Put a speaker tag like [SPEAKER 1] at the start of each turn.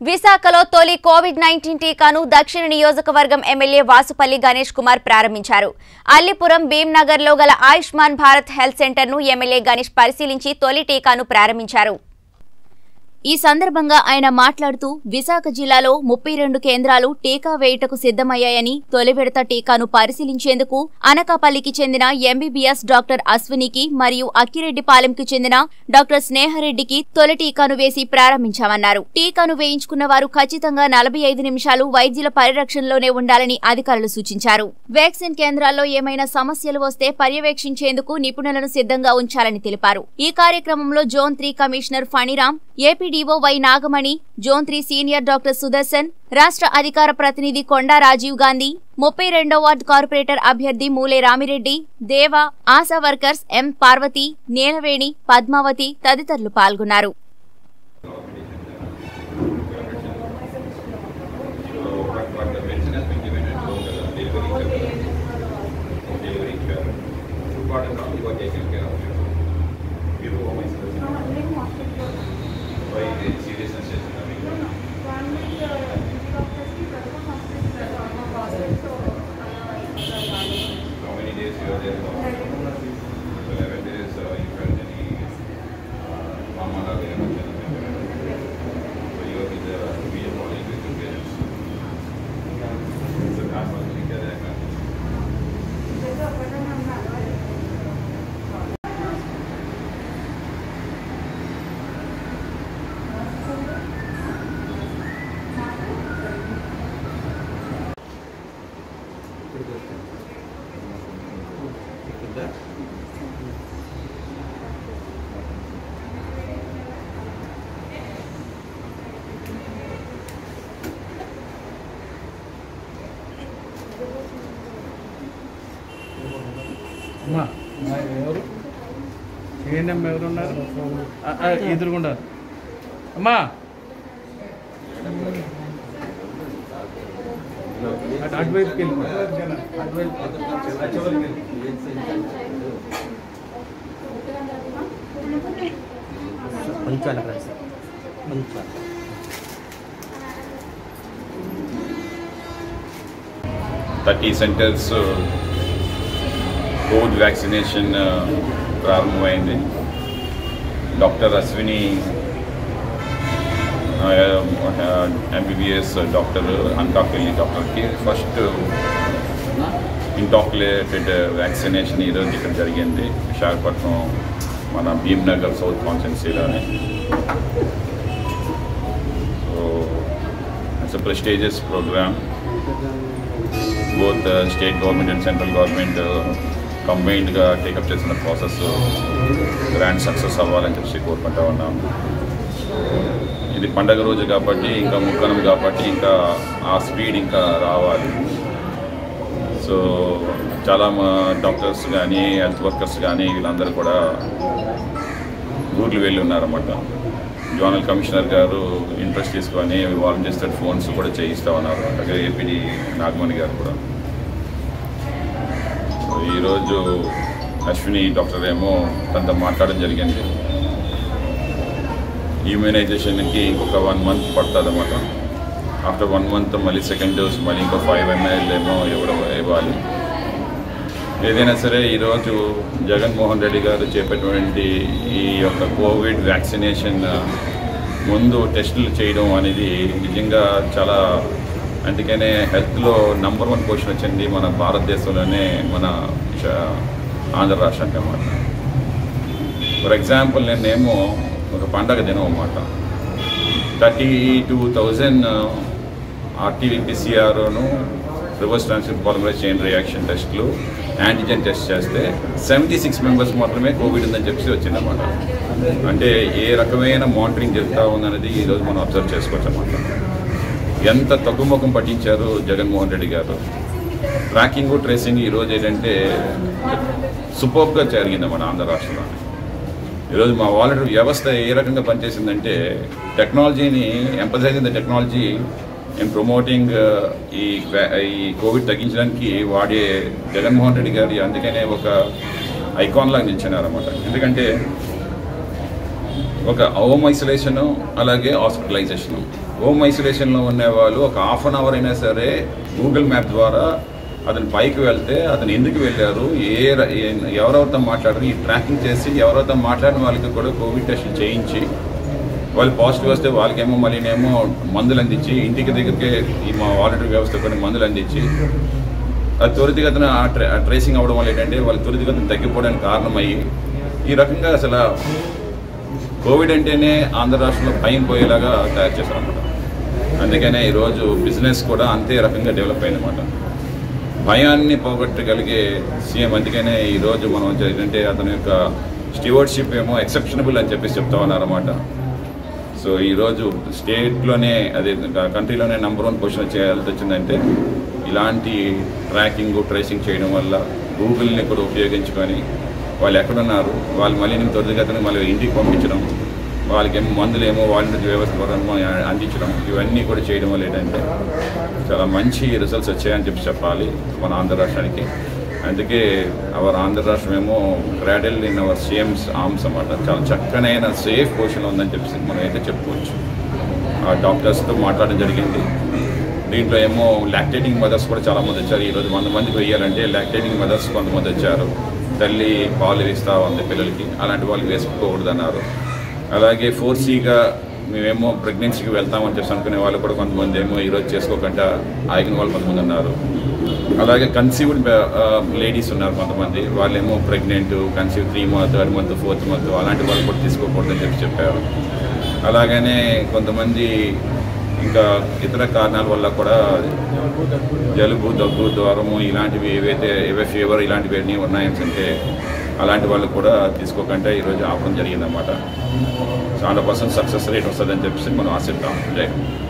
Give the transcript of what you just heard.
[SPEAKER 1] విశాఖలో తొలి Covid nineteen టీకాను దక్షిణ నియోజకవర్గం ఎమ్మెల్యే వాసుపల్లి గణేష్ కుమార్ ప్రారంభించారు అల్లిపురం భీంనగర్లో గల ఆయుష్మాన్ భారత్ హెల్త్ సెంటర్ను ఎమ్మెల్యే గణేష్ పరిశీలించి తొలి టీకాను ప్రారంభించారు ఈ సందర్భంగా ఆయన మాట్లాడుతూ విశాఖ జిల్లాలో ముప్పై రెండు కేంద్రాలు టీకా వేయుటకు సిద్దమయ్యాయని తొలి విడత టీకాను పరిశీలించేందుకు అనకాపల్లికి చెందిన ఎంబీబీఎస్ డాక్టర్ అశ్వినికి మరియు అక్కిరెడ్డిపాలెంకి చెందిన డాక్టర్ స్నేహరెడ్డికి తొలి టీకాను వేసి ప్రారంభించామన్నారు టీకాను వేయించుకున్న వారు ఖచ్చితంగా నలభై ఐదు నిమిషాలు వైద్యుల పరిరక్షణలోనే ఉండాలని అధికారులు సూచించారు వ్యాక్సిన్ కేంద్రాల్లో ఏమైనా సమస్యలు వస్తే పర్యవేక్షించేందుకు నిపుణులను సిద్ధంగా ఉంచాలని తెలిపారు ఈ కార్యక్రమంలో zone three commissioner Phaniram APDO Y Nagamani zone three senior doctor Sudarshan రాష్ట్ర అధికార ప్రతినిధి కొండా రాజీవ్ గాంధీ ముప్పై రెండో వార్డు కార్పొరేటర్ అభ్యర్థి Mule Ramireddy Deva ASHA workers M Parvathi Neelaveni Padmavathi తదితరులు పాల్గొన్నారు
[SPEAKER 2] what the medicine has been given at home, the delivery care, delivery care, food part and all you are taken care of. You know, home isolation. Why the seriousness is coming? How many days you are there? So eleven days, uh, you felt any, uh, trauma or anything? So you are with the, be a body with your parents. So that's what we get at.
[SPEAKER 3] అమ్మా ఎవరు ANM ఎవరున్నారు ఆ, ఆ, ఎదురుగుండా అమ్మా అటు అటువైపుకి వెళ్ళి అటువైపు
[SPEAKER 4] కొంచెం అలా రండి సార్ కొంచెం
[SPEAKER 2] థర్టీ సెంటర్స్ కోవిడ్ వ్యాక్సినేషన్ ప్రారంభమైంది doctor Ashwini MBBS doctor Anakapalli డాక్టర్కి ఫస్ట్ ఇంటాక్యులేటెడ్ వ్యాక్సినేషన్ ఈరోజు ఇక్కడ జరిగింది విశాఖపట్నం మన భీమ్నగర్ సౌత్ కాన్స్టెన్సీలోనే so it's prestigious programme both state government and central government కంబైన్డ్గా టేకప్ చేసిన ప్రాసెస్ గ్రాండ్ సక్సెస్ అవ్వాలని చెప్పి కోరుకుంటా ఉన్నాము ఇది పండగ రోజు కాబట్టి ఇంకా ముక్కనం కాబట్టి ఇంకా ఆ స్పీడ్ ఇంకా రావాలి సో చాలా మా డాక్టర్స్ కానీ హెల్త్ వర్కర్స్ కానీ వీళ్ళందరూ కూడా ఊర్లు వెళ్ళి ఉన్నారన్నమాట జోనల్ కమిషనర్ గారు ఇంట్రెస్ట్ తీసుకొని వాలంటీర్స్ తోటి ఫోన్స్ కూడా చేయిస్తా ఉన్నారు అలాగే ఏపీడీ నాగమణి గారు కూడా సో ఈరోజు అశ్విని డాక్టర్ ఏమో తనతో మాట్లాడడం జరిగింది ఇమ్యూనైజేషన్కి ఇంకొక వన్ మంత్ పడుతుంది అన్నమాట ఆఫ్టర్ వన్ మంత్ మళ్ళీ సెకండ్ డోస్ మళ్ళీ ఇంకో ఫైవ్ ఎంఎల్ ఏమో ఇవ్వడం ఇవ్వాలి ఏదైనా సరే ఈరోజు జగన్మోహన్ రెడ్డి గారు చేపట్టినటువంటి ఈ యొక్క కోవిడ్ వ్యాక్సినేషన్ ముందు టెస్టులు చేయడం అనేది నిజంగా చాలా అందుకనే హెల్త్లో నంబర్ వన్ పొజిషన్ వచ్చింది మన భారతదేశంలోనే మన చ- ఆంధ్ర రాష్ట్రానికి అన్నమాట ఫర్ ఎగ్జాంపుల్ నేనేమో ఒక పండగ దినం అన్నమాట థర్టీ టూ థౌజండ్ ఆర్టీపీసీఆర్ను reverse transfer polymerase chain reaction టెస్ట్లు యాంటీజెన్ టెస్ట్ చేస్తే సెవెంటీ సిక్స్ మెంబర్స్ మాత్రమే కోవిడ్ ఉందని చెప్పి వచ్చిందన్నమాట అంటే ఏ రకమైన మానిటరింగ్ జరుగుతూ ఉందనేది ఈరోజు మనం అబ్జర్వ్ చేసుకోవచ్చు అన్నమాట ఎంత తగ్గుముఖం పట్టించారు జగన్మోహన్ రెడ్డి గారు ట్రాకింగ్ ట్రేసింగ్ ఈరోజు ఏంటంటే సూపర్గా జరిగింది మన ఆంధ్ర రాష్ట్రంలో ఈరోజు మా వాలంటీర్ వ్యవస్థ ఏ రకంగా పనిచేసిందంటే టెక్నాలజీని emphasising the technology in promoting ఈ వ్యా- ఈ కోవిడ్ తగ్గించడానికి వాడే జగన్మోహన్ రెడ్డి గారి అందుకనే ఒక ఐకాన్ లాగా నిలిచినారన్నమాట ఎందుకంటే ఒక హోమ్ ఐసోలేషను అలాగే హాస్పిటలైజేషను హోమ్ ఐసోలేషన్లో ఉండేవాళ్ళు ఒక హాఫ్ అన్ అవర్ అయినా సరే గూగుల్ మ్యాప్ ద్వారా అతను పైకి వెళ్తే అతను ఎందుకు వెళ్ళారు ఏ ర- ఏ- ఎవరెవరితో మాట్లాడారు ఈ ట్రాకింగ్ చేసి ఎవరెవరితో మాట్లాడిన వాళ్ళకి కూడా కోవిడ్ టెస్ట్ చేయించి వాళ్ళు పాజిటివ్ వస్తే వాళ్ళకేమో మళ్ళీ ఏమో మందులు అందించి ఇంటికి దగ్గరికి ఈ మా వాలంటరీ వ్యవస్థ కొన్ని మందులు అందించి అది త్వరితగతిన ఆ ట్రే ఆ ట్రేసింగ్ అవ్వడం వల్ల ఏంటంటే వాళ్ళు త్వరితగతిన తగ్గిపోవడానికి కారణమయ్యి ఈ రకంగా అసలు కోవిడ్ అంటేనే ఆంధ్ర రాష్ట్రంలో భయం పోయేలాగా తయారు చేశారన్నమాట అందుకనే ఈరోజు బిజినెస్ కూడా అంతే రకంగా డెవలప్ అయిందన్నమాట భయాన్ని పోగొట్టగలిగే సీఎం అందుకనే ఈరోజు మనం ఏంటంటే అతని యొక్క స్టీవర్డ్షిప్ ఏమో ఎక్సెప్షనబుల్ అని చెప్పేసి చెప్తా ఉన్నారన్నమాట సో ఈరోజు స్టేట్లోనే అదే కంట్రీలోనే నెంబర్ వన్ పొజిషన్ చేయాల్సి వచ్చిందంటే ఇలాంటి ట్రాకింగ్ ట్రేసింగ్ చేయడం వల్ల గూగుల్ని కూడా ఉపయోగించుకొని వాళ్ళు ఎక్కడున్నారు వాళ్ళు మళ్ళీ నేను త్వరితగతిన మళ్ళీ ఇంటికి పంపించడం వాళ్ళకేమో మందులేమో వాలంటీర్ వ్యవస్థ ద్వారా అందించడం ఇవన్నీ కూడా చేయడం వల్ల ఏంటంటే చాలా మంచి రిజల్ట్స్ వచ్చాయని చెప్పి చెప్పాలి మన ఆంధ్ర రాష్ట్రానికి అందుకే అవర్ ఆంధ్ర రాష్ట్రం ఏమో cradle in our CM's arms అన్నమాట చాలా చక్కనైన సేఫ్ పొజిషన్లో ఉందని చెప్పి మనం అయితే చెప్పుకోవచ్చు ఆ డాక్టర్స్తో మాట్లాడడం జరిగింది దీంట్లో ఏమో లాక్టేటింగ్ మదర్స్ కూడా చాలా మంది వచ్చారు ఈరోజు వంద మందికి వెయ్యాలంటే లాక్టేటింగ్ మదర్స్ కొంతమంది వచ్చారు తల్లి పాలు ఇస్తా ఉంది పిల్లలకి అలాంటి వాళ్ళు వేసుకోకూడదు అన్నారు అలాగే ఫోర్సీగా మేమేమో ప్రెగ్నెన్సీకి వెళ్తామని చెప్పి అనుకునే వాళ్ళు కూడా కొంతమంది ఏమో ఈరోజు చేసుకోకుండా ఆగిన వాళ్ళు కొంతమంది ఉన్నారు అలాగే కన్సీవ్డ్ లేడీస్ ఉన్నారు కొంతమంది వాళ్ళేమో pregnant conceive three month third month fourth month అలాంటి వాళ్ళు కూడా తీసుకోకూడదని చెప్పి చెప్పారు అలాగనే కొంతమంది ఇంకా ఇతర కారణాల వల్ల కూడా జలుబు దగ్గు జ్వరము ఇలాంటివి ఏవైతే ఏవే ఫీవర్ ఇలాంటివి అన్నీ ఉన్నాయని అంటే అలాంటి వాళ్ళు కూడా తీసుకోకుండా ఈరోజు ఆపడం జరిగిందన్నమాట so hundred percent success rate వస్తుందని చెప్పేసి మనం ఆశిద్దాం జై హింద్.